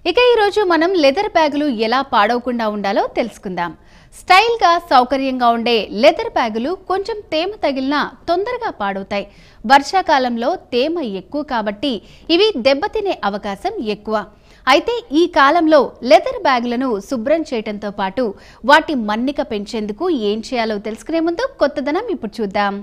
ఇక ఈరోజు మనం లెదర్ బ్యాగులు ఎలా పాడవకుండా ఉండాలో తెలుసుకుందాం స్టైల్గా సౌకర్యంగా ఉండే లెదర్ బ్యాగులు కొంచెం తేమ తగిలినా తొందరగా పాడవుతాయి వర్షాకాలంలో తేమ ఎక్కువ కాబట్టి ఇవి దెబ్బతినే అవకాశం ఎక్కువ అయితే ఈ కాలంలో లెదర్ బ్యాగులను శుభ్రం చేయడంతో పాటు వాటి మన్నిక పెంచేందుకు ఏం చేయాలో తెలుసుకునే ముందు కొత్తదనం ఇప్పుడు చూద్దాం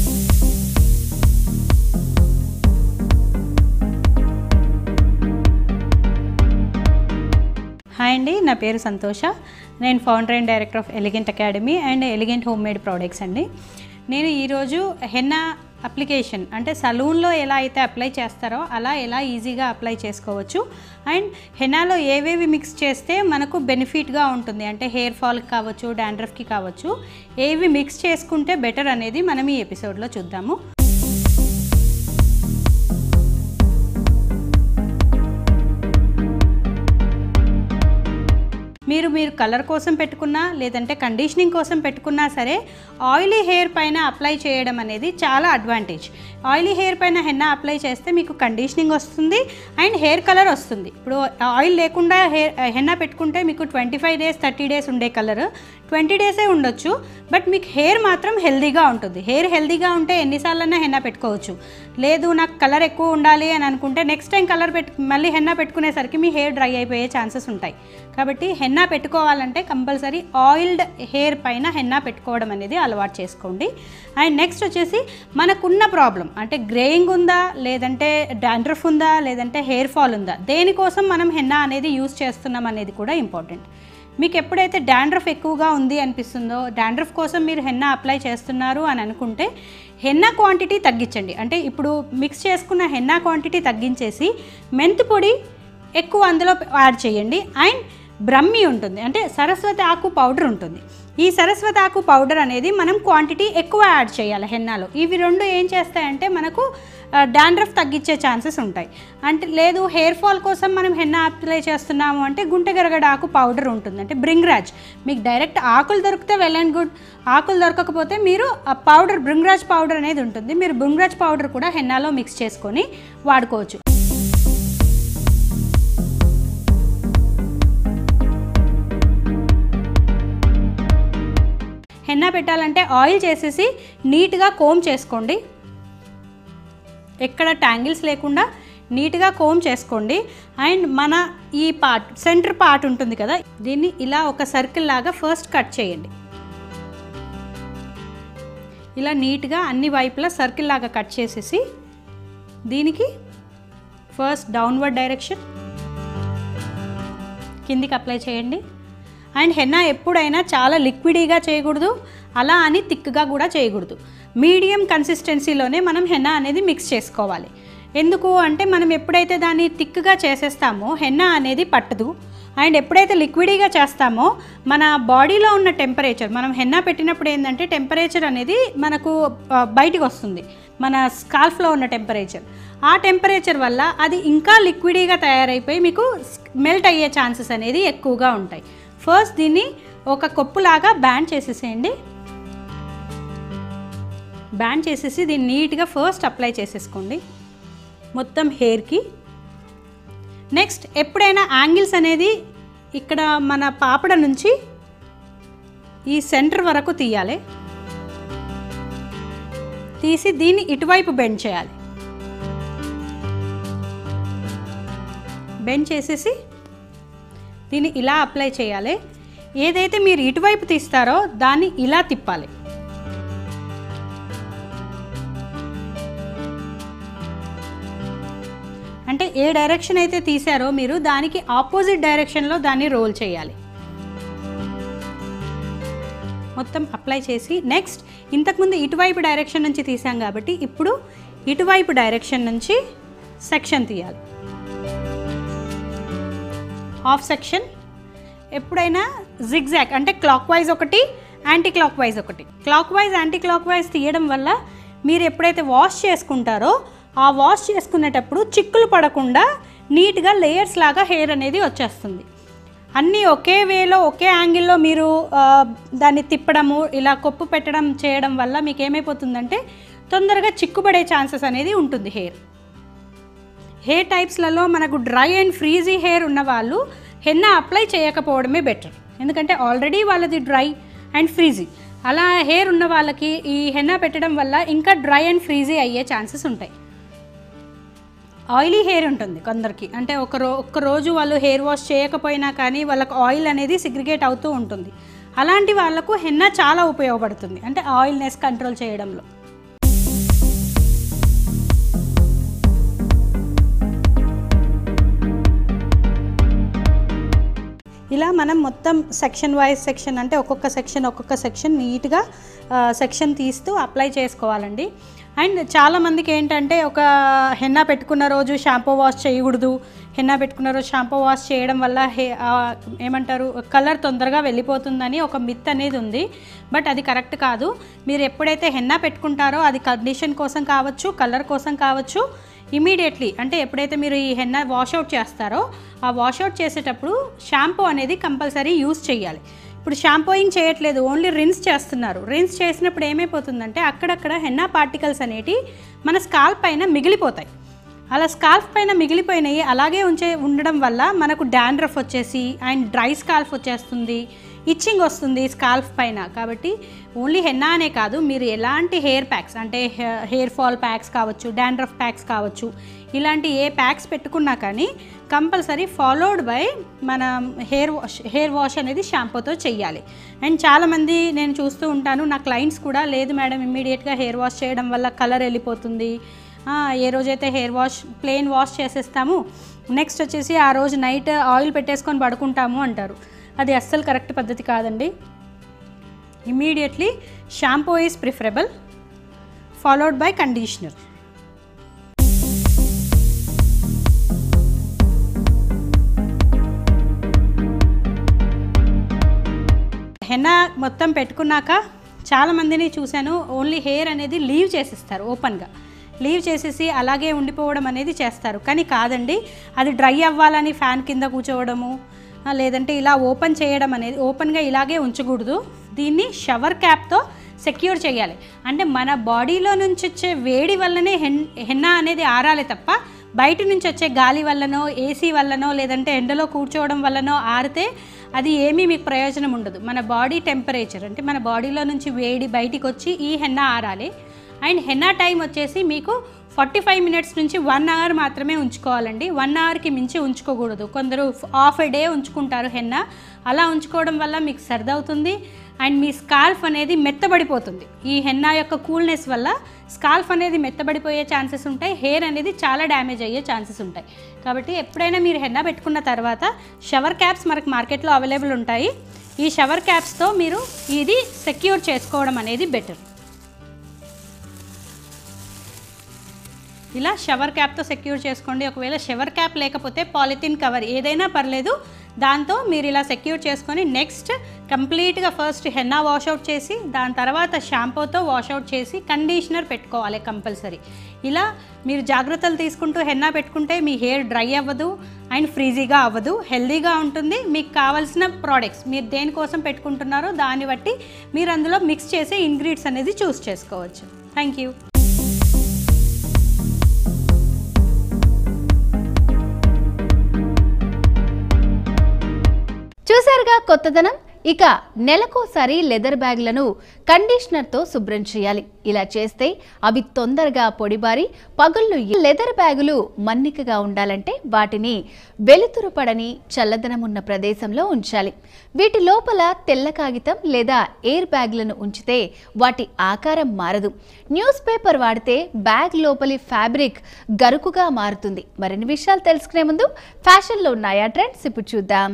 హాయ్ అండి నా పేరు సంతోష నేను founder and director of elegant academy and elegant home made products అండి నేను ఈరోజు హెన్నా అప్లికేషన్ అంటే సలూన్లో ఎలా అయితే అప్లై చేస్తారో అలా ఎలా ఈజీగా అప్లై చేసుకోవచ్చు అండ్ హెన్నాలో ఏవేవి మిక్స్ చేస్తే మనకు బెనిఫిట్గా ఉంటుంది అంటే హెయిర్ ఫాల్కి కావచ్చు డాండ్రఫ్కి కావచ్చు ఏవి మిక్స్ చేసుకుంటే బెటర్ అనేది మనం ఈ ఎపిసోడ్లో చూద్దాము మీరు మీరు కలర్ కోసం పెట్టుకున్నా లేదంటే కండిషనింగ్ కోసం పెట్టుకున్నా సరే ఆయిలీ హెయిర్ పైన అప్లై చేయడం అనేది చాలా అడ్వాంటేజ్ ఆయిలీ హెయిర్ పైన హెన్నా అప్లై చేస్తే మీకు కండిషనింగ్ వస్తుంది అండ్ హెయిర్ కలర్ వస్తుంది ఇప్పుడు ఆయిల్ లేకుండా హెయిర్ హెన్నా పెట్టుకుంటే మీకు twenty five days thirty days ఉండే కలర్ ట్వంటీ డేసే ఉండొచ్చు బట్ మీకు హెయిర్ మాత్రం హెల్దీగా ఉంటుంది హెయిర్ హెల్దీగా ఉంటే ఎన్నిసార్లైనా హెన్నా పెట్టుకోవచ్చు లేదు నాకు కలర్ ఎక్కువ ఉండాలి అని అనుకుంటే నెక్స్ట్ టైం కలర్ పెట్టు మళ్ళీ హెన్నా పెట్టుకునేసరికి మీ హెయిర్ డ్రై అయిపోయే ఛాన్సెస్ ఉంటాయి కాబట్టి హెన్నా పెట్టుకోవాలంటే కంపల్సరీ ఆయిల్డ్ హెయిర్ పైన హెన్నా పెట్టుకోవడం అనేది అలవాటు చేసుకోండి అండ్ నెక్స్ట్ వచ్చేసి మనకున్న ప్రాబ్లం అంటే గ్రేయింగ్ ఉందా లేదంటే డాండ్రఫ్ ఉందా లేదంటే హెయిర్ ఫాల్ ఉందా దేనికోసం మనం హెన్నా అనేది యూస్ చేస్తున్నాం అనేది కూడా ఇంపార్టెంట్ మీకు ఎప్పుడైతే డాండ్రఫ్ ఎక్కువగా ఉంది అనిపిస్తుందో డాండ్రఫ్ కోసం మీరు హెన్నా అప్లై చేస్తున్నారు అని అనుకుంటే హెన్నా క్వాంటిటీ తగ్గించండి అంటే ఇప్పుడు మిక్స్ చేసుకున్న హెన్నా క్వాంటిటీ తగ్గించేసి మెంతి పొడి ఎక్కువ అందులో యాడ్ చేయండి అండ్ బ్రహ్మి ఉంటుంది అంటే సరస్వతి ఆకు పౌడర్ ఉంటుంది ఈ సరస్వతి ఆకు పౌడర్ అనేది మనం క్వాంటిటీ ఎక్కువ యాడ్ చేయాలి హెన్నాలో ఇవి రెండు ఏం చేస్తాయంటే మనకు డాండ్రఫ్ తగ్గించే ఛాన్సెస్ ఉంటాయి అంటే లేదు హెయిర్ ఫాల్ కోసం మనం హెన్నా అప్లై చేస్తున్నాము అంటే గుంటెగరగడ ఆకు పౌడర్ ఉంటుంది అంటే బ్రింగ్రాజ్ మీకు డైరెక్ట్ ఆకులు దొరికితే వెల్ అండ్ గుడ్ ఆకులు దొరకకపోతే మీరు ఆ పౌడర్ బ్రింగ్రాజ్ పౌడర్ అనేది ఉంటుంది మీరు బ్రింగ్రాజ్ పౌడర్ కూడా హెన్నాలో మిక్స్ చేసుకొని వాడుకోవచ్చు హెన్నా పెట్టాలంటే ఆయిల్ చేసేసి నీట్గా కోమ్ చేసుకోండి ఎక్కడ ట్యాంగిల్స్ లేకుండా నీట్గా కోమ్ చేసుకోండి అండ్ మన ఈ పార్ట్ సెంటర్ పార్ట్ ఉంటుంది కదా దీన్ని ఇలా ఒక సర్కిల్ లాగా ఫస్ట్ కట్ చేయండి ఇలా నీట్గా అన్ని వైపులా సర్కిల్ లాగా కట్ చేసేసి దీనికి ఫస్ట్ డౌన్వర్డ్ డైరెక్షన్ కిందికి అప్లై చేయండి అండ్ హెన్నా ఎప్పుడైనా చాలా లిక్విడీగా చేయకూడదు అలా అని థిక్గా కూడా చేయకూడదు మీడియం కన్సిస్టెన్సీలోనే మనం హెన్నా అనేది మిక్స్ చేసుకోవాలి ఎందుకు అంటే మనం ఎప్పుడైతే దాన్ని థిక్గా చేసేస్తామో హెన్నా అనేది పట్టదు అండ్ ఎప్పుడైతే లిక్విడీగా చేస్తామో మన బాడీలో ఉన్న టెంపరేచర్ మనం హెన్నా పెట్టినప్పుడు ఏంటంటే టెంపరేచర్ అనేది మనకు ఆ, బయటికి వస్తుంది మన స్కాల్ఫ్లో ఉన్న టెంపరేచర్ ఆ టెంపరేచర్ వల్ల అది ఇంకా లిక్విడీగా తయారైపోయి మీకు మెల్ట్ అయ్యే ఛాన్సెస్ అనేది ఎక్కువగా ఉంటాయి ఫస్ట్ దీన్ని ఒక కొప్పులాగా బ్యాన్ చేసేసేయండి బ్యాన్ చేసేసి దీన్ని నీట్గా ఫస్ట్ అప్లై చేసేసుకోండి మొత్తం హెయిర్కి నెక్స్ట్ ఎప్పుడైనా యాంగిల్స్ అనేది ఇక్కడ మన పాపడ నుంచి ఈ సెంటర్ వరకు తీయాలి తీసి దీన్ని ఇటువైపు బెండ్ చేయాలి బెండ్ చేసేసి దీన్ని ఇలా అప్లై చేయాలి ఏదైతే మీరు ఇటువైపు తీస్తారో దాన్ని ఇలా తిప్పాలి అంటే ఏ డైరెక్షన్ అయితే తీసారో మీరు దానికి ఆపోజిట్ డైరెక్షన్లో దాన్ని రోల్ చేయాలి మొత్తం అప్లై చేసి నెక్స్ట్ ఇంతకుముందు ఇటువైపు డైరెక్షన్ నుంచి తీసాం కాబట్టి ఇప్పుడు ఇటువైపు డైరెక్షన్ నుంచి సెక్షన్ తీయాలి హాఫ్ సెక్షన్ ఎప్పుడైనా జిగ్జాక్ అంటే క్లాక్ వైజ్ ఒకటి యాంటీ క్లాక్ వైజ్ ఒకటి clockwise anti clockwise తీయడం వల్ల మీరు ఎప్పుడైతే వాష్ చేసుకుంటారో ఆ వాష్ చేసుకునేటప్పుడు చిక్కులు పడకుండా నీట్గా లేయర్స్ లాగా హెయిర్ అనేది వచ్చేస్తుంది అన్నీ ఒకే వేలో ఒకే యాంగిల్లో మీరు ఆ, దాన్ని తిప్పడము ఇలా కొప్పు పెట్టడం చేయడం వల్ల మీకు ఏమైపోతుందంటే తొందరగా చిక్కుపడే ఛాన్సెస్ అనేది ఉంటుంది హెయిర్ హెయిర్ టైప్స్లలో మనకు డ్రై అండ్ ఫ్రీజీ హెయిర్ ఉన్న వాళ్ళు హెన్నా అప్లై చేయకపోవడమే బెటర్ ఎందుకంటే ఆల్రెడీ వాళ్ళది డ్రై అండ్ ఫ్రీజీ అలా హెయిర్ ఉన్న వాళ్ళకి ఈ హెన్నా పెట్టడం వల్ల ఇంకా డ్రై అండ్ ఫ్రీజీ అయ్యే ఛాన్సెస్ ఉంటాయి ఆయిలీ హెయిర్ ఉంటుంది కొందరికి అంటే ఒక రో ఒక్క రోజు వాళ్ళు హెయిర్ వాష్ చేయకపోయినా కానీ వాళ్ళకి ఆయిల్ అనేది సిగ్రిగేట్ అవుతూ ఉంటుంది అలాంటి వాళ్ళకు హెన్నా చాలా ఉపయోగపడుతుంది అంటే ఆయిల్నెస్ కంట్రోల్ చేయడంలో ఇలా మనం మొత్తం సెక్షన్ వైజ్ సెక్షన్ అంటే ఒక్కొక్క సెక్షన్ ఒక్కొక్క సెక్షన్ నీట్గా సెక్షన్ తీస్తూ అప్లై చేసుకోవాలండి అండ్ చాలామందికి ఏంటంటే ఒక హెన్నా పెట్టుకున్న రోజు షాంపూ వాష్ చేయకూడదు హెన్నా పెట్టుకున్న రోజు షాంపూ వాష్ చేయడం వల్ల హే ఆ, ఏమంటారు కలర్ తొందరగా వెళ్ళిపోతుందని ఒక మిత్ అనేది ఉంది బట్ అది కరెక్ట్ కాదు మీరు ఎప్పుడైతే హెన్నా పెట్టుకుంటారో అది కండిషన్ కోసం కావచ్చు కలర్ కోసం కావచ్చు ఇమీడియట్లీ అంటే ఎప్పుడైతే మీరు ఈ హెన్న వాషౌట్ చేస్తారో ఆ వాషౌట్ చేసేటప్పుడు షాంపూ అనేది కంపల్సరీ యూస్ చేయాలి ఇప్పుడు షాంపూయింగ్ చేయట్లేదు ఓన్లీ రిన్స్ చేస్తున్నారు రిన్స్ చేసినప్పుడు ఏమైపోతుందంటే అక్కడక్కడ హెన్నా పార్టికల్స్ అనేటి మన స్కాల్ప్ పైన మిగిలిపోతాయి అలా స్కాల్ఫ్ పైన మిగిలిపోయినాయి అలాగే ఉంచే ఉండడం వల్ల మనకు డాండ్రఫ్ వచ్చేసి అండ్ డ్రై స్కాల్ఫ్ వచ్చేస్తుంది ఇచ్చింగ్ వస్తుంది స్కాల్ఫ్ పైన కాబట్టి ఓన్లీ హెన్నా అనే కాదు మీరు ఎలాంటి హెయిర్ ప్యాక్స్ అంటే హెయిర్ ఫాల్ ప్యాక్స్ కావచ్చు డాండ్రఫ్ ప్యాక్స్ కావచ్చు ఇలాంటి ఏ ప్యాక్స్ పెట్టుకున్నా కానీ కంపల్సరీ ఫాలోడ్ బై మన హెయిర్ వాష్ హెయిర్ వాష్ అనేది షాంపూతో చెయ్యాలి అండ్ చాలామంది నేను చూస్తూ ఉంటాను నా క్లయింట్స్ కూడా లేదు మేడం ఇమ్మీడియట్గా హెయిర్ వాష్ చేయడం వల్ల కలర్ వెళ్ళిపోతుంది ఆ, ఏ రోజైతే హెయిర్ వాష్ ప్లెయిన్ వాష్ చేసేస్తాము నెక్స్ట్ వచ్చేసి ఆ రోజు నైట్ ఆయిల్ పెట్టేసుకొని పడుకుంటాము అంటారు అది అస్సలు కరెక్ట్ పద్ధతి కాదండి immediately shampoo is preferable followed by conditioner henna మొత్తం పెట్టుకున్నాక చాలామందిని చూశాను ఓన్లీ హెయిర్ అనేది లీవ్ చేసేస్తారు ఓపెన్గా లీవ్ చేసేసి అలాగే ఉండిపోవడం అనేది చేస్తారు కానీ కాదండి అది డ్రై అవ్వాలని ఫ్యాన్ కింద కూర్చోవడము ఆ, లేదంటే ఇలా ఓపెన్ చేయడం అనేది ఓపెన్గా ఇలాగే ఉంచకూడదు దీన్ని షవర్ క్యాప్తో సెక్యూర్ చేయాలి అంటే మన బాడీలో నుంచి వచ్చే వేడి వల్లనే హెన్ హెన్నా అనేది ఆరాలి తప్ప బయట నుంచి వచ్చే గాలి వల్లనో ఏసీ వల్లనో లేదంటే ఎండలో కూర్చోవడం వల్లనో ఆరితే అది ఏమీ మీకు ప్రయోజనం ఉండదు మన బాడీ టెంపరేచర్ అంటే మన బాడీలో నుంచి వేడి బయటికి వచ్చి ఈ హెన్నా ఆరాలి అండ్ హెన్నా టైం వచ్చేసి మీకు ఫార్టీ ఫైవ్ మినిట్స్ నుంచి వన్ అవర్ మాత్రమే ఉంచుకోవాలండి వన్ అవర్కి మించి ఉంచుకోకూడదు కొందరు హాఫ్ ఎ డే ఉంచుకుంటారు హెన్నా అలా ఉంచుకోవడం వల్ల మీకు సర్దవుతుంది అండ్ మీ స్కాల్ఫ్ అనేది మెత్తబడిపోతుంది ఈ హెన్నా యొక్క కూల్నెస్ వల్ల స్కాల్ఫ్ అనేది మెత్తబడిపోయే ఛాన్సెస్ ఉంటాయి హెయిర్ అనేది చాలా డ్యామేజ్ అయ్యే ఛాన్సెస్ ఉంటాయి కాబట్టి ఎప్పుడైనా మీరు హెన్నా పెట్టుకున్న తర్వాత షవర్ క్యాప్స్ మనకు మార్కెట్లో అవైలబుల్ ఉంటాయి ఈ షవర్ క్యాప్స్తో మీరు ఇది సెక్యూర్ చేసుకోవడం అనేది బెటర్ ఇలా షవర్ క్యాప్తో సెక్యూర్ చేసుకోండి ఒకవేళ షవర్ క్యాప్ లేకపోతే పాలిథిన్ కవర్ ఏదైనా పర్లేదు దాంతో మీరు ఇలా సెక్యూర్ చేసుకొని నెక్స్ట్ కంప్లీట్గా ఫస్ట్ హెన్నా వాషౌట్ చేసి దాని తర్వాత షాంపూతో వాషౌట్ చేసి కండిషనర్ పెట్టుకోవాలి కంపల్సరీ ఇలా మీరు జాగ్రత్తలు తీసుకుంటూ హెన్నా పెట్టుకుంటే మీ హెయిర్ డ్రై అవ్వదు అండ్ ఫ్రీజీగా అవ్వదు హెల్దీగా ఉంటుంది మీకు కావాల్సిన ప్రోడక్ట్స్ మీరు దేనికోసం పెట్టుకుంటున్నారో దాన్ని బట్టి మీరు అందులో మిక్స్ చేసే ఇంగ్రీడియంట్స్ అనేది చూస్ చేసుకోవచ్చు థ్యాంక్ యూ చూశారుగా కొత్తదనం ఇక నెలకోసారి లెదర్ బ్యాగ్లను కండిషనర్తో శుభ్రం చేయాలి ఇలా చేస్తే అవి తొందరగా పొడిబారి పగుళ్ళు లెదర్ బ్యాగులు మన్నికగా ఉండాలంటే వాటిని వెలుతురు పడని చల్లదనం ఉన్న ప్రదేశంలో ఉంచాలి వీటి లోపల తెల్ల కాగితం లేదా ఎయిర్ బ్యాగ్లను ఉంచితే వాటి ఆకారం మారదు న్యూస్ పేపర్ వాడితే బ్యాగ్ లోపలి ఫ్యాబ్రిక్ గరుకుగా మారుతుంది మరిన్ని విషయాలు తెలుసుకునే ముందు ఫ్యాషన్లో ఉన్నాయా ట్రెండ్స్ ఇప్పుడు చూద్దాం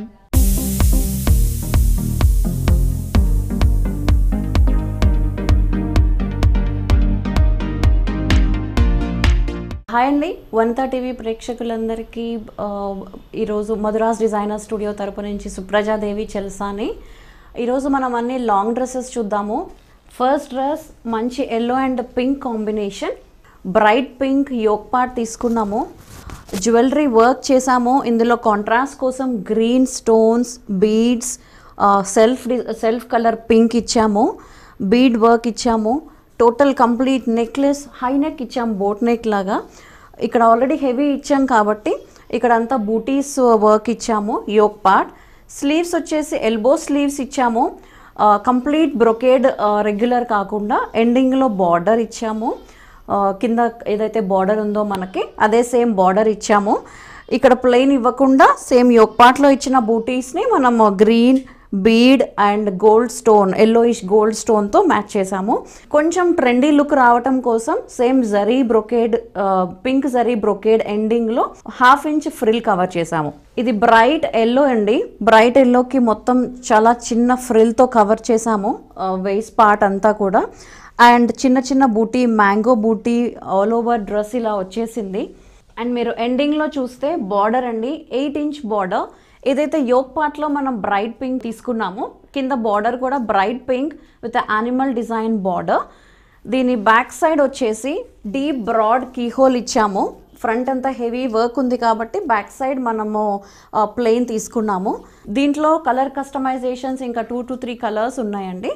హాయ్ అండి వనితా టీవీ ప్రేక్షకులందరికీ ఆ, ఈరోజు మధురాస్ డిజైనర్ స్టూడియో తరపు నుంచి సుప్రజాదేవి చెల్సాని ఈరోజు మనం అన్ని లాంగ్ డ్రెస్సెస్ చూద్దాము ఫస్ట్ డ్రెస్ మంచి yellow and pink combination bright pink yoke part తీసుకున్నాము జ్యువెలరీ వర్క్ చేసాము ఇందులో కాంట్రాస్ట్ కోసం green stones beads self self colour pink ఇచ్చాము బీడ్ వర్క్ ఇచ్చాము total complete necklace high neck ఇచ్చాము బోట్ నెక్ లాగా ఇక్కడ ఆల్రెడీ హెవీ ఇచ్చాం కాబట్టి ఇక్కడ అంతా బూటీస్ వర్క్ ఇచ్చాము యోక్ పార్ట్ స్లీవ్స్ వచ్చేసి ఎల్బో స్లీవ్స్ ఇచ్చాము కంప్లీట్ బ్రొకేడ్ రెగ్యులర్ కాకుండా ఎండింగ్లో బార్డర్ ఇచ్చాము ఆ, కింద ఏదైతే బార్డర్ ఉందో మనకి అదే సేమ్ బార్డర్ ఇచ్చాము ఇక్కడ ప్లెయిన్ ఇవ్వకుండా సేమ్ యోక్ పార్ట్లో ఇచ్చిన బూటీస్ని మనం green bead and gold stone yellowish gold స్టోన్తో మ్యాచ్ చేసాము కొంచెం ట్రెండీ లుక్ రావటం కోసం same zari brocade pink zari brocade ఎండింగ్లో హాఫ్ ఇంచ్ ఫ్రిల్ కవర్ చేసాము ఇది బ్రైట్ ఎల్లో అండి బ్రైట్ ఎల్లోకి మొత్తం చాలా చిన్న ఫ్రిల్తో కవర్ చేసాము వేస్ట్ పార్ట్ అంతా కూడా అండ్ చిన్న చిన్న బూటీ మ్యాంగో బూటీ ఆల్ ఓవర్ డ్రెస్ ఇలా వచ్చేసింది అండ్ మీరు ఎండింగ్లో చూస్తే బార్డర్ అండి ఎయిట్ ఇంచ్ బార్డర్ ఏదైతే యోక్ పార్ట్లో మనం బ్రైట్ పింక్ తీసుకున్నామో కింద బార్డర్ కూడా bright pink with animal design border దీని బ్యాక్ సైడ్ వచ్చేసి డీప్ బ్రాడ్ కీహోల్ ఇచ్చాము ఫ్రంట్ అంతా హెవీ వర్క్ ఉంది కాబట్టి బ్యాక్ సైడ్ మనము ప్లెయిన్ తీసుకున్నాము దీంట్లో కలర్ కస్టమైజేషన్స్ ఇంకా టూ టు త్రీ కలర్స్ ఉన్నాయండి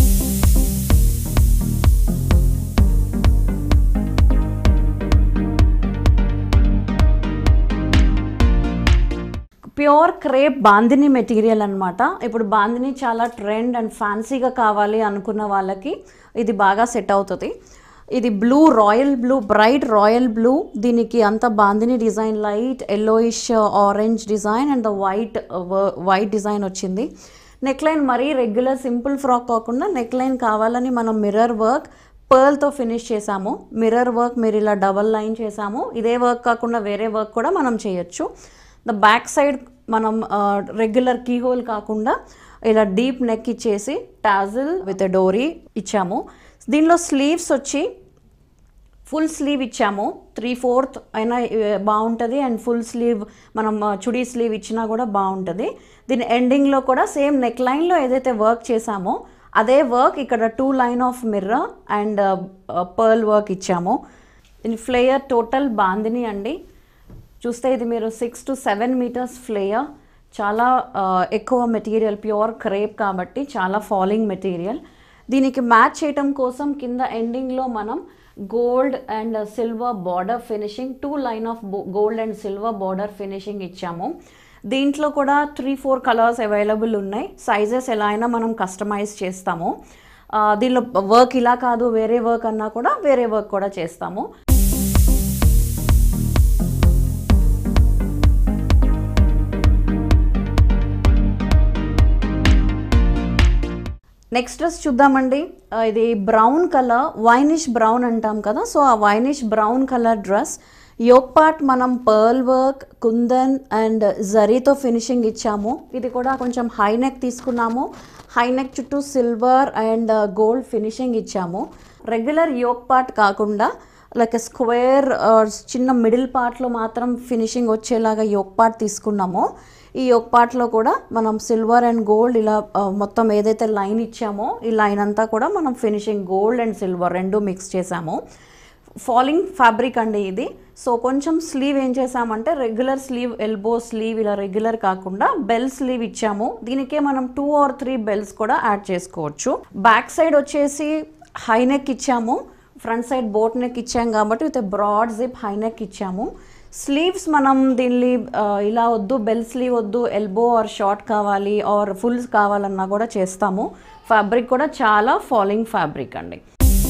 ప్యూర్ క్రేప్ బాందిని మెటీరియల్ అన్నమాట ఇప్పుడు బాందిని చాలా ట్రెండ్ అండ్ ఫ్యాన్సీగా కావాలి అనుకున్న వాళ్ళకి ఇది బాగా సెట్ అవుతుంది ఇది blue royal blue bright royal blue దీనికి అంత bandhani design light yellowish orange design and white white design వచ్చింది నెక్ లైన్ మరీ రెగ్యులర్ సింపుల్ ఫ్రాక్ కాకుండా నెక్ లైన్ కావాలని మనం మిర్రర్ వర్క్ పర్ల్తో ఫినిష్ చేసాము మిర్రర్ వర్క్ మీరు ఇలా డబల్ లైన్ చేసాము ఇదే వర్క్ కాకుండా వేరే వర్క్ కూడా మనం చేయొచ్చు ద బ్యాక్ సైడ్ మనం రెగ్యులర్ కీ హోల్ కాకుండా ఇలా డీప్ నెక్ ఇచ్చేసి టాజిల్ విత్ డోరీ ఇచ్చాము దీనిలో స్లీవ్స్ వచ్చి ఫుల్ స్లీవ్ ఇచ్చాము త్రీ ఫోర్త్ అయినా ఏ, బాగుంటుంది అండ్ ఫుల్ స్లీవ్ మనం ఆ, చుడీ స్లీవ్ ఇచ్చినా కూడా బాగుంటుంది దీని ఎండింగ్లో కూడా సేమ్ నెక్ లైన్లో ఏదైతే వర్క్ చేసామో అదే వర్క్ ఇక్కడ two line of mirror and pearl work ఇచ్చాము దీని ఫ్లేయర్ టోటల్ బాందిని అండి చూస్తే ఇది మీరు six to seven metres flare చాలా ఆ, ఎక్కువ మెటీరియల్ ప్యూర్ క్రేప్ కాబట్టి చాలా ఫాలింగ్ మెటీరియల్ దీనికి మ్యాచ్ చేయటం కోసం కింద ఎండింగ్లో మనం gold and silver border finishing two line of gold and silver border finishing ఇచ్చాము దీంట్లో కూడా త్రీ ఫోర్ కలర్స్ అవైలబుల్ ఉన్నాయి సైజెస్ ఎలా అయినా మనం కస్టమైజ్ చేస్తాము ఆ, దీనిలో వర్క్ ఇలా కాదు వేరే వర్క్ అన్నా కూడా వేరే వర్క్ కూడా చేస్తాము నెక్స్ట్ డ్రెస్ చూద్దామండి ఆ, ఇది బ్రౌన్ కలర్ వైనిష్ బ్రౌన్ అంటాం కదా సో ఆ winish brown colour dress yoke part మనం పర్ల్ వర్క్ కుందన్ అండ్ జరీతో ఫినిషింగ్ ఇచ్చాము ఇది కూడా కొంచెం హై నెక్ తీసుకున్నాము హై నెక్ చుట్టూ సిల్వర్ అండ్ గోల్డ్ ఫినిషింగ్ ఇచ్చాము రెగ్యులర్ యోక్ పార్ట్ కాకుండా లైక్ స్క్వేర్ చిన్న మిడిల్ పార్ట్లో మాత్రం ఫినిషింగ్ వచ్చేలాగా యోక్ పార్ట్ తీసుకున్నాము ఈ యోక్ పార్ట్లో కూడా మనం సిల్వర్ అండ్ గోల్డ్ ఇలా ఆ, మొత్తం ఏదైతే లైన్ ఇచ్చామో ఈ లైన్ అంతా కూడా మనం ఫినిషింగ్ గోల్డ్ అండ్ సిల్వర్ రెండు మిక్స్ చేసాము ఫాలింగ్ ఫ్యాబ్రిక్ అండి ఇది సో కొంచెం స్లీవ్ ఏం చేసామంటే రెగ్యులర్ స్లీవ్ ఎల్బో స్లీవ్ ఇలా రెగ్యులర్ కాకుండా బెల్ స్లీవ్ ఇచ్చాము దీనికే మనం టూ ఆర్ త్రీ బెల్స్ కూడా యాడ్ చేసుకోవచ్చు బ్యాక్ సైడ్ వచ్చేసి హై నెక్ ఇచ్చాము ఫ్రంట్ సైడ్ బోట్ నెక్ ఇచ్చాం కాబట్టి with broad zip high neck ఇచ్చాము స్లీవ్స్ మనం దీన్ని ఆ, ఇలా వద్దు బెల్ స్లీవ్ వద్దు ఎల్బో ఆర్ షార్ట్ కావాలి ఆర్ ఫుల్ కావాలన్నా కూడా చేస్తాము ఫ్యాబ్రిక్ కూడా చాలా ఫాలింగ్ ఫ్యాబ్రిక్ అండి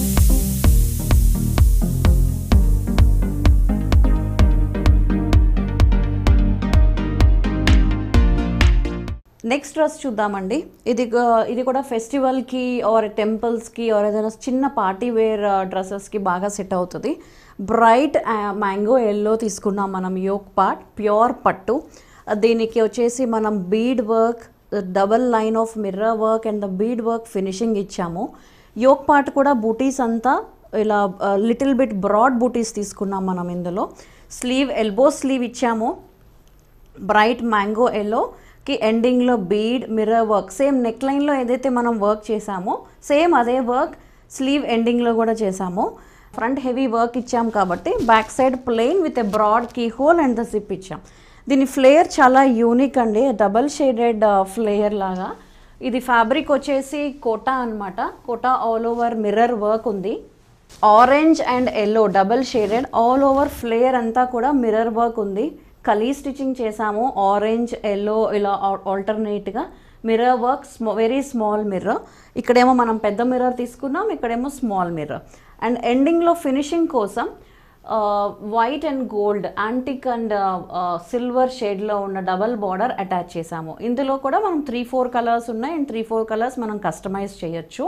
నెక్స్ట్ డ్రెస్ చూద్దామండి ఇది గా- ఇది కూడా ఫెస్టివల్కి ఆర్ టెంపుల్స్కి ఆర్ ఏదైనా చిన్న పార్టీ వేర్ డ్రెస్సెస్కి బాగా సెట్ అవుతుంది బ్రైట్ మ్యాంగో ఎల్లో తీసుకున్నాం మనం యోక్ పార్ట్ ప్యూర్ పట్టు దీనికి వచ్చేసి మనం bead work double line of mirror work and the bead work finishing ఇచ్చాము యోక్ పార్ట్ కూడా బూటీస్ అంతా ఇలా లిటిల్ బిట్ బ్రాడ్ బూటీస్ తీసుకున్నాం మనం ఇందులో స్లీవ్ ఎల్బో స్లీవ్ ఇచ్చాము బ్రైట్ మ్యాంగో ఎల్లోకి ఎండింగ్లో bead mirror work same neck లైన్లో ఏదైతే మనం వర్క్ చేసామో సేమ్ అదే వర్క్ స్లీవ్ ఎండింగ్లో కూడా చేసాము ఫ్రంట్ హెవీ వర్క్ ఇచ్చాం కాబట్టి back side plain with a broad keyhole and the zip ఇచ్చాం దీని ఫ్లేయర్ చాలా యూనిక్ అండి డబల్ షేడెడ్ ఫ్లేయర్ లాగా ఇది ఫ్యాబ్రిక్ వచ్చేసి కోటా అన్నమాట Kota all over mirror work ఉంది orange and yellow double shaded all over flare అంతా కూడా మిర్రర్ వర్క్ ఉంది కలీ స్టిచ్చింగ్ చేసాము ఆరెంజ్ ఎల్లో ఇలా ఆల్టర్నేట్గా మిర్రర్ వర్క్ స్మా వెరీ స్మాల్ మిర్రర్ ఇక్కడేమో మనం పెద్ద మిర్రర్ తీసుకున్నాం ఇక్కడేమో స్మాల్ మిర్రర్ అండ్ ఎండింగ్లో ఫినిషింగ్ కోసం white and gold antique and silver షేడ్లో ఉన్న డబల్ బార్డర్ అటాచ్ చేసాము ఇందులో కూడా మనం త్రీ ఫోర్ కలర్స్ ఉన్నాయి అండ్ త్రీ ఫోర్ కలర్స్ మనం కస్టమైజ్ చేయొచ్చు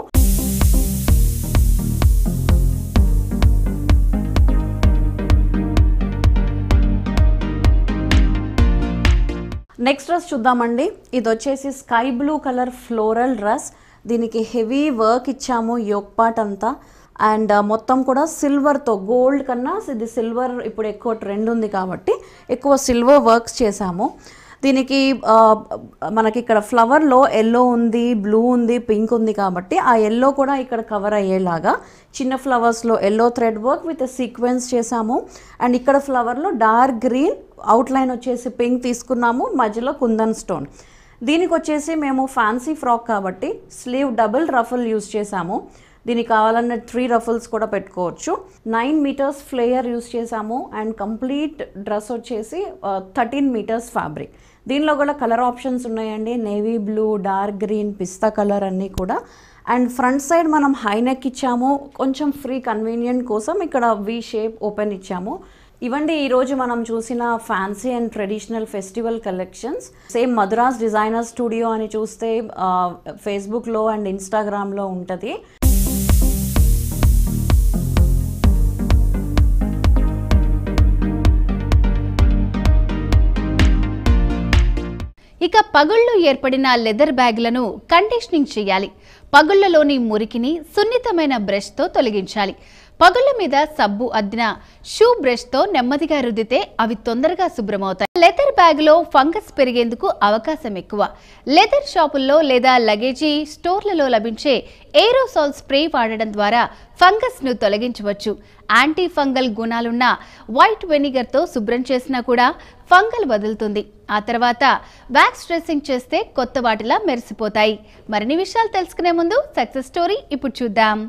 నెక్స్ట్ డ్రెస్ చూద్దామండి ఇది వచ్చేసి sky blue colour floral dress దీనికి హెవీ వర్క్ ఇచ్చాము యోక్ పార్ట్ అంతా అండ్ మొత్తం కూడా సిల్వర్తో గోల్డ్ కన్నా ఇది సిల్వర్ ఇప్పుడు ఎక్కువ ట్రెండ్ ఉంది కాబట్టి ఎక్కువ సిల్వర్ వర్క్స్ చేసాము దీనికి ఆ, మనకి ఇక్కడ ఫ్లవర్లో ఎల్లో ఉంది బ్లూ ఉంది పింక్ ఉంది కాబట్టి ఆ ఎల్లో కూడా ఇక్కడ కవర్ అయ్యేలాగా చిన్న ఫ్లవర్స్లో yellow thread work with sequins చేసాము అండ్ ఇక్కడ ఫ్లవర్లో డార్క్ గ్రీన్ అవుట్లైన్ వచ్చేసి పింక్ తీసుకున్నాము మధ్యలో కుందన్ స్టోన్ దీనికి వచ్చేసి మేము ఫ్యాన్సీ ఫ్రాక్ కాబట్టి స్లీవ్ డబుల్ రఫుల్ యూస్ చేసాము దీనికి కావాలన్న త్రీ రఫుల్స్ కూడా పెట్టుకోవచ్చు నైన్ మీటర్స్ ఫ్లేయర్ యూస్ చేసాము అండ్ కంప్లీట్ డ్రెస్ వచ్చేసి థర్టీన్ మీటర్స్ ఫ్యాబ్రిక్ దీనిలో కూడా కలర్ ఆప్షన్స్ ఉన్నాయండి నేవీ బ్లూ డార్క్ గ్రీన్ పిస్తా కలర్ అన్నీ కూడా అండ్ ఫ్రంట్ సైడ్ మనం హై నెక్ ఇచ్చాము కొంచెం ఫ్రీ కన్వీనియంట్ కోసం ఇక్కడ వి షేప్ ఓపెన్ ఇచ్చాము ఇవండి ఈరోజు మనం చూసిన fancy and traditional festival collections same Madras designer studio అని చూస్తే ఫేస్బుక్లో అండ్ ఇన్స్టాగ్రామ్లో ఉంటుంది ఇక పగుళ్ళు ఏర్పడిన లెదర్ బ్యాగ్లను కండిషనింగ్ చేయాలి పగుళ్ళలోని మురికిని సున్నితమైన బ్రష్తో తొలగించాలి పగుళ్ళ మీద సబ్బు అద్దిన షూ బ్రష్తో నెమ్మదిగా రుద్దితే అవి తొందరగా శుభ్రమవుతాయి లెదర్ బ్యాగ్లో ఫంగస్ పెరిగేందుకు అవకాశం ఎక్కువ లెదర్ షాపుల్లో లేదా లగేజీ స్టోర్లలో లభించే ఏరోసాల్ స్ప్రే వాడడం ద్వారా ఫంగస్ను తొలగించవచ్చు యాంటీ ఫంగల్ గుణాలున్న వైట్ వెనిగర్తో శుభ్రం చేసినా కూడా ఫంగల్ వదులుతుంది ఆ తర్వాత వ్యాక్స్ డ్రెస్సింగ్ చేస్తే కొత్త వాటిలా మెరిసిపోతాయి మరిన్ని విషయాలు తెలుసుకునే ముందు సక్సెస్ స్టోరీ ఇప్పుడు చూద్దాం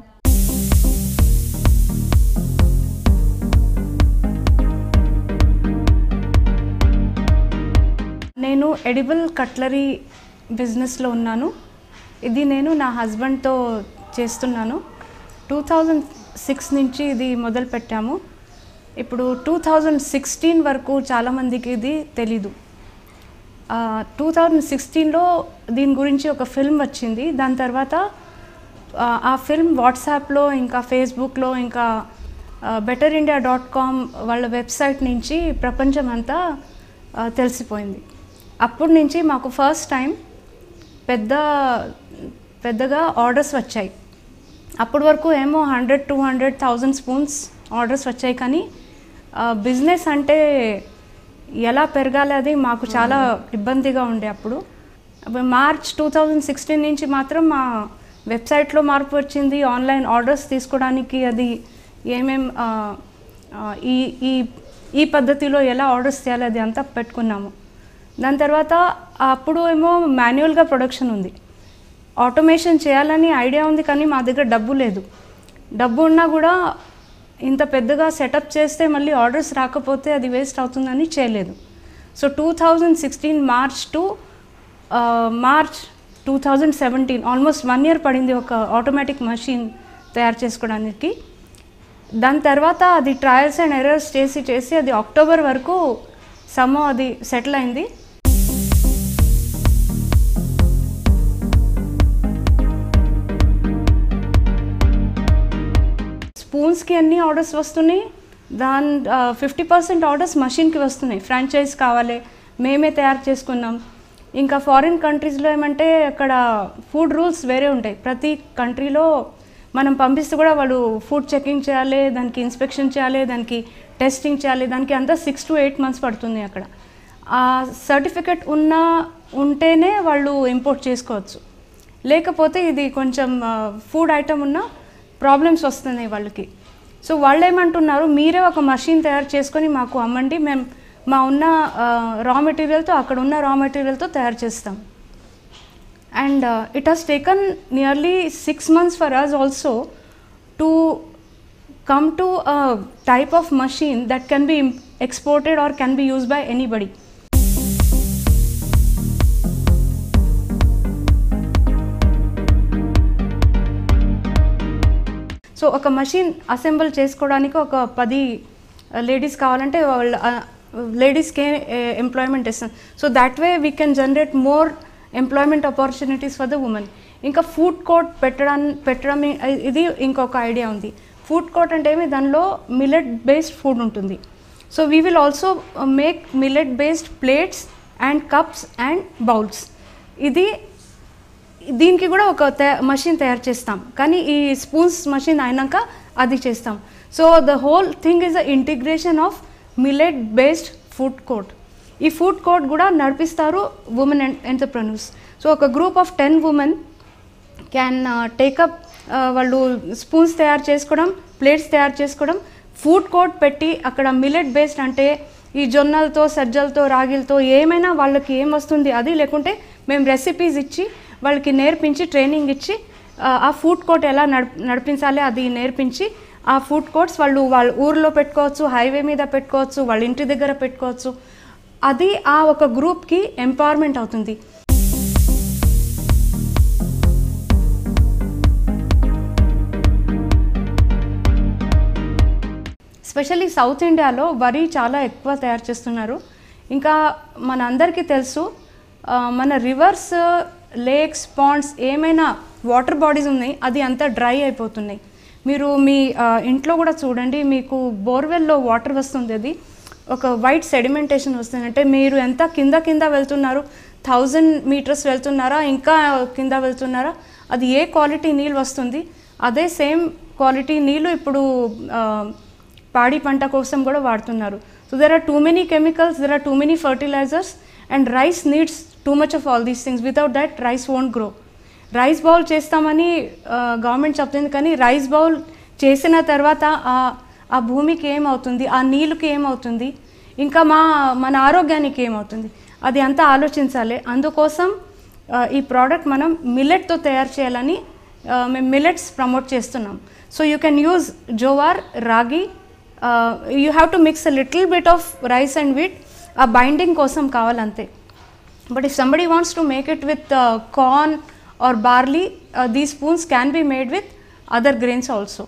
నేను ఎడిబుల్ కట్లరీ బిజినెస్లో ఉన్నాను ఇది నేను నా హస్బెండ్తో చేస్తున్నాను టూ థౌజండ్ సిక్స్ నుంచి ఇది మొదలు పెట్టాము ఇప్పుడు టూ థౌజండ్ సిక్స్టీన్ వరకు చాలామందికి ఇది తెలీదు టూ థౌజండ్ సిక్స్టీన్లో దీని గురించి ఒక ఫిల్మ్ వచ్చింది దాని తర్వాత ఆ, ఆ ఫిల్మ్ వాట్సాప్లో ఇంకా ఫేస్బుక్లో ఇంకా బెటర్ ఇండియా డాట్ కామ్ వాళ్ళ వెబ్సైట్ నుంచి ప్రపంచం అంతా ఆ, తెలిసిపోయింది అప్పటి నుంచి మాకు ఫస్ట్ టైం పెద్ద పెద్దగా ఆర్డర్స్ వచ్చాయి అప్పటి వరకు ఏమో hundred two hundred thousand spoons orders వచ్చాయి కానీ బిజినెస్ అంటే ఎలా పెరగాలి అది మాకు చాలా ఇబ్బందిగా ఉండే అప్పుడు అప్పుడు మార్చ్ టూ థౌజండ్ సిక్స్టీన్ నుంచి మాత్రం మా వెబ్సైట్లో మార్పు వచ్చింది ఆన్లైన్ ఆర్డర్స్ తీసుకోవడానికి అది ఏమేం ఆ, ఆ, ఈ ఈ ఈ పద్ధతిలో ఎలా ఆర్డర్స్ చేయాలి అది అంతా పెట్టుకున్నాము దాని తర్వాత అప్పుడు ఏమో మాన్యువల్గా ప్రొడక్షన్ ఉంది ఆటోమేషన్ చేయాలని ఐడియా ఉంది కానీ మా దగ్గర డబ్బు లేదు డబ్బు ఉన్నా కూడా ఇంత పెద్దగా సెటప్ చేస్తే మళ్ళీ ఆర్డర్స్ రాకపోతే అది వేస్ట్ అవుతుందని చేయలేదు so two thousand sixteen March to March two thousand seventeen almost one year పడింది ఒక ఆటోమేటిక్ మషిన్ తయారు చేసుకోవడానికి దాని తర్వాత అది ట్రయల్స్ అండ్ ఎర్రర్స్ చేసి చేసి అది అక్టోబర్ వరకు సమ్మో అది సెటిల్ అయింది స్పూన్స్కి అన్ని ఆర్డర్స్ వస్తున్నాయి దాని ఫిఫ్టీ పర్సెంట్ ఆర్డర్స్ మషిన్కి వస్తున్నాయి ఫ్రాంచైజ్ కావాలి మేమే తయారు చేసుకున్నాం ఇంకా ఫారిన్ కంట్రీస్లో ఏమంటే అక్కడ ఫుడ్ రూల్స్ వేరే ఉంటాయి ప్రతి కంట్రీలో మనం పంపిస్తే కూడా వాళ్ళు ఫుడ్ చెకింగ్ చేయాలి దానికి ఇన్స్పెక్షన్ చేయాలి దానికి టెస్టింగ్ చేయాలి దానికి అంతా సిక్స్ టు ఎయిట్ మంత్స్ పడుతుంది అక్కడ ఆ సర్టిఫికెట్ ఉన్న ఉంటేనే వాళ్ళు ఇంపోర్ట్ చేసుకోవచ్చు లేకపోతే ఇది కొంచెం ఫుడ్ ఐటమ్ ఉన్న ప్రాబ్లమ్స్ వస్తున్నాయి వాళ్ళకి సో వాళ్ళు ఏమంటున్నారు మీరే ఒక మషిన్ తయారు చేసుకొని మాకు అమ్మండి మేము మా ఉన్న రా మెటీరియల్తో అక్కడ ఉన్న రా మెటీరియల్తో తయారు చేస్తాం and it has taken nearly six months for us also to come to a type of machine that can be im- exported or can be used by anybody. So ఒక మషిన్ అసెంబుల్ చేసుకోవడానికి ఒక పది ladies కావాలంటే వాళ్ళ లేడీస్కే employment ఇస్తాం so that way we can generate more employment opportunities for the women ఇంకా food court పెట్టడానికి పెట్టడం ఇ- ఇది ఇంకొక ఐడియా ఉంది ఫుడ్ కోర్ట్ అంటే ఏమి దానిలో మిల్లెట్ బేస్డ్ ఫుడ్ ఉంటుంది so we will also make millet based plates and cups and bowls ఇది దీనికి కూడా ఒక మషిన్ తయారు చేస్తాం కానీ ఈ స్పూన్స్ మషిన్ అయినాక అది చేస్తాం so the whole thing is the integration of millet based food court ఈ ఫుడ్ కోర్ట్ కూడా నడిపిస్తారు ఉమెన్ ఎంటర్ప్రనర్స్ సో ఒక group of ten women can take up వాళ్ళు స్పూన్స్ తయారు చేసుకోవడం ప్లేట్స్ తయారు చేసుకోవడం ఫుడ్ కోర్ట్ పెట్టి అక్కడ మిల్లెట్ బేస్డ్ అంటే ఈ జొన్నలతో సజ్జలతో రాగిలతో ఏమైనా వాళ్ళకి ఏం వస్తుంది అది లేకుంటే మేము రెసిపీస్ ఇచ్చి వాళ్ళకి నేర్పించి ట్రైనింగ్ ఇచ్చి ఆ, ఆ ఫుడ్ కోర్ట్ ఎలా నడిప్ నడిపించాలి అది నేర్పించి ఆ ఫుడ్ కోర్ట్స్ వాళ్ళు వాళ్ళ ఊర్లో పెట్టుకోవచ్చు హైవే మీద పెట్టుకోవచ్చు వాళ్ళ ఇంటి దగ్గర పెట్టుకోవచ్చు అది ఆ ఒక గ్రూప్కి ఎంపవర్మెంట్ అవుతుంది స్పెషల్లీ సౌత్ ఇండియాలో వరి చాలా ఎక్కువ తయారు చేస్తున్నారు ఇంకా మన అందరికీ తెలుసు ఆ, మన రివర్స్ లేక్స్ పాండ్స్ ఏమైనా వాటర్ బాడీస్ ఉన్నాయి అది అంతా డ్రై అయిపోతున్నాయి మీరు మీ ఆ, ఇంట్లో కూడా చూడండి మీకు బోర్వెల్లో వాటర్ వస్తుంది అది ఒక వైట్ సెడిమెంటేషన్ వస్తుంది అంటే మీరు ఎంత కింద కింద వెళ్తున్నారు థౌజండ్ మీటర్స్ వెళ్తున్నారా ఇంకా కింద వెళ్తున్నారా అది ఏ క్వాలిటీ నీళ్ళు వస్తుంది అదే సేమ్ క్వాలిటీ నీళ్ళు ఇప్పుడు ఆ, పాడి పంట కోసం కూడా వాడుతున్నారు so there are too many chemicals there are too many fertilisers and rice needs too much of all these things without that rice won't grow rice bowl చేస్తామని గవర్నమెంట్ చెప్తుంది కానీ రైస్ బౌల్ చేసిన తర్వాత ఆ ఆ భూమికి ఏమవుతుంది ఆ నీళ్ళకి ఏమవుతుంది ఇంకా మా మన ఆరోగ్యానికి ఏమవుతుంది అది అంతా ఆలోచించాలి అందుకోసం ఆ, ఈ ప్రోడక్ట్ మనం మిల్లెట్తో తయారు చేయాలని ఆ, మేము మిల్లెట్స్ ప్రమోట్ చేస్తున్నాం so you can use jowar ragi you have to mix a little bit of rice and wheat uh binding కోసం కావాలంతే but if somebody wants to make it with corn or barley the spoons can be made with other grains also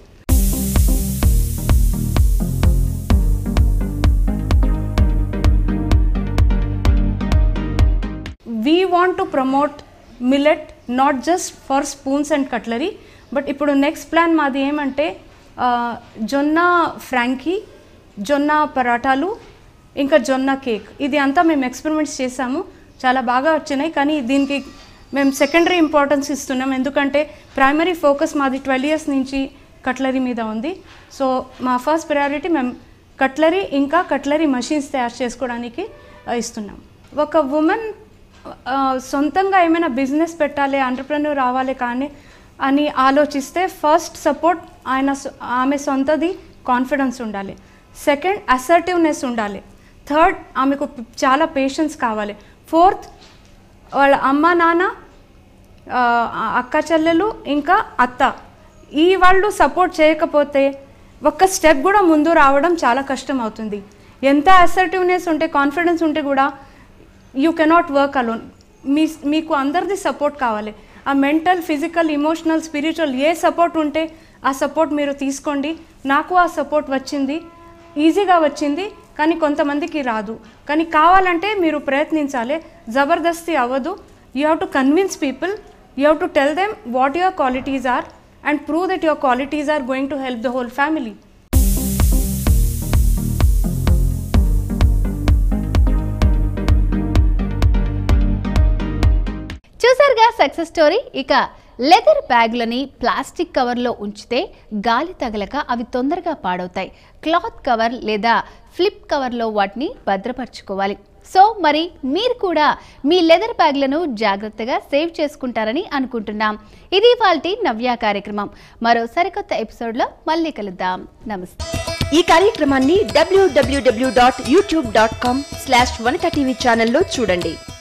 we want to promote millet not just for spoons and cutlery but ఇప్పుడు next plan మాది ఏమంటే ఆ, జొన్న Frankie జొన్న పరాటాలు ఇంకా జొన్న cake ఇది అంతా మేము ఎక్స్పెరిమెంట్స్ చేసాము చాలా బాగా వచ్చినాయి కానీ దీనికి మేము సెకండరీ ఇంపార్టెన్స్ ఇస్తున్నాం ఎందుకంటే ప్రైమరీ ఫోకస్ మాది ట్వెల్వ్ ఇయర్స్ నుంచి కట్లరీ మీద ఉంది సో మా ఫస్ట్ ప్రయారిటీ మేము కట్లరీ ఇంకా కట్లరీ మషిన్స్ తయారు చేసుకోవడానికి ఆ, ఇస్తున్నాం ఒక ఉమెన్ ఆ, సొంతంగా ఏమైనా బిజినెస్ పెట్టాలి ఎంటర్ప్రెన్యూర్ రావాలి కానీ అని ఆలోచిస్తే ఫస్ట్ సపోర్ట్ ఆయన సొ- ఆమె సొంతది కాన్ఫిడెన్స్ ఉండాలి సెకండ్ అసర్టివ్నెస్ ఉండాలి థర్డ్ ఆమెకు ప- చాలా పేషెన్స్ కావాలి ఫోర్త్ వాళ్ళ అమ్మ నాన్న ఆ, అక్క చెల్లెలు ఇంకా అత్త ఈ వాళ్ళు సపోర్ట్ చేయకపోతే ఒక్క స్టెప్ కూడా ముందు రావడం చాలా కష్టం అవుతుంది ఎంత అసర్టివ్నెస్ ఉంటే కాన్ఫిడెన్స్ ఉంటే కూడా యూ కెనాట్ వర్క్ అలోన్ మీ మీకు అందరిది సపోర్ట్ కావాలి ఆ మెంటల్ ఫిజికల్ ఇమోషనల్ స్పిరిచువల్ ఏ సపోర్ట్ ఉంటే ఆ సపోర్ట్ మీరు తీసుకోండి నాకు ఆ సపోర్ట్ వచ్చింది ఈజీగా వచ్చింది కానీ కొంతమందికి రాదు కానీ కావాలంటే మీరు ప్రయత్నించాలి జబర్దస్తి అవ్వదు you have to convince people you have to tell them what your qualities are and prove that your qualities are going to help the whole family చూసారుగా సక్సెస్ స్టోరీ ఇక లెదర్ బ్యాగులని ప్లాస్టిక్ కవర్లో ఉంచితే గాలి తగలక అవి తొందరగా పాడవుతాయి క్లాత్ కవర్ లేదా ఫ్లిప్ కవర్లో వాటిని భద్రపరచుకోవాలి సో మరి మీరు కూడా మీ లెదర్ బ్యాగ్లను జాగ్రత్తగా సేవ్ చేసుకుంటారని అనుకుంటున్నాం ఇది వాల్టి నవ్య కార్యక్రమం మరో సరికొత్త ఎపిసోడ్లో మళ్ళీ కలుద్దాం నమస్తే ఈ కార్యక్రమాన్ని W W W dot YouTube dot com slash Vanitha TV ఛానల్లో చూడండి